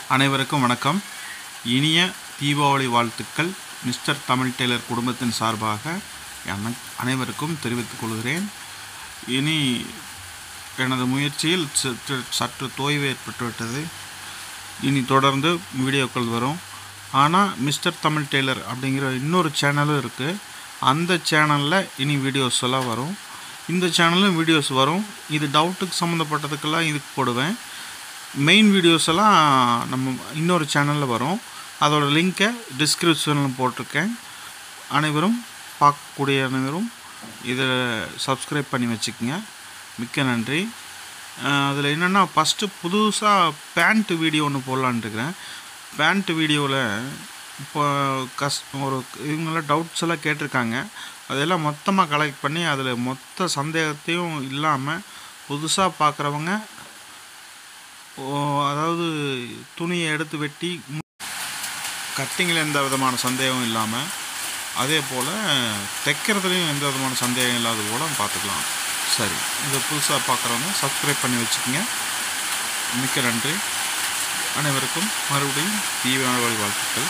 அனைவருக்கும் வணக்கம் இனிய தீபாவளி வாழ்த்துக்கள் மிஸ்டர் தமிழ் டெய்லர் குடும்பத்தின் சார்பாக என- அனைவருக்கும் தெரிவித்துக் கொள்கிறேன் இனி எனது முயற்சியில் சற்று சற்று தொய்வு ஏற்பட்டுவிட்டது இனி தொடர்ந்து வீடியோக்கள் வரும் ஆனால் மிஸ்டர் தமிழ் டெய்லர் அப்படிங்கிற இன்னொரு சேனலும் இருக்குது அந்த சேனலில் இனி வீடியோஸ் எல்லாம் வரும் இந்த சேனலும் வீடியோஸ் வரும் இது டவுட்டுக்கு சம்மந்தப்பட்டதுக்கெல்லாம் இதுக்கு போடுவேன் மெயின் வீடியோஸ் எல்லாம் நம்ம இன்னொரு சேனலில் வரும் அதோட லிங்க்கை டிஸ்கிரிப்ஷனில் போட்டிருக்கேன் அனைவரும் பார்க்கக்கூடிய அனைவரும் இதை சப்ஸ்கிரைப் பண்ணி வச்சுக்கோங்க மிக்க நன்றி அதில் என்னென்னா ஃபஸ்ட்டு புதுசாக பேண்ட் வீடியோ ஒன்று போடலான்னு இருக்கிறேன் பேண்ட் வீடியோவில் இப்போ கஸ் ஒரு இவங்களாம் டவுட்ஸ் எல்லாம் கேட்டிருக்காங்க அதெல்லாம் மொத்தமாக கலெக்ட் பண்ணி அதில் மொத்த சந்தேகத்தையும் இல்லாமல் புதுசாக பார்க்குறவங்க ஓ, அதாவது துணியை எடுத்து வெட்டி கட்டிங்கில் எந்த விதமான சந்தேகம் இல்லாமல் அதே போல் தைக்கிறதுலையும் எந்த விதமான சந்தேகம் இல்லாத போல பார்த்துக்கலாம் சரி இதை புதுசாக பார்க்குறவங்க சப்ஸ்கிரைப் பண்ணி வச்சுக்கோங்க மிக்க நன்றி அனைவருக்கும் மறுபடியும் தீபாவளி வாழ்த்துக்கள்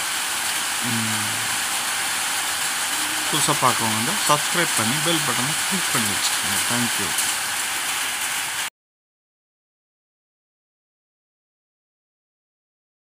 புதுசாக பார்க்குறவங்க வந்து சப்ஸ்கிரைப் பண்ணி பெல் பட்டனை கிளிக் பண்ணி வச்சுக்கோங்க தேங்க்யூ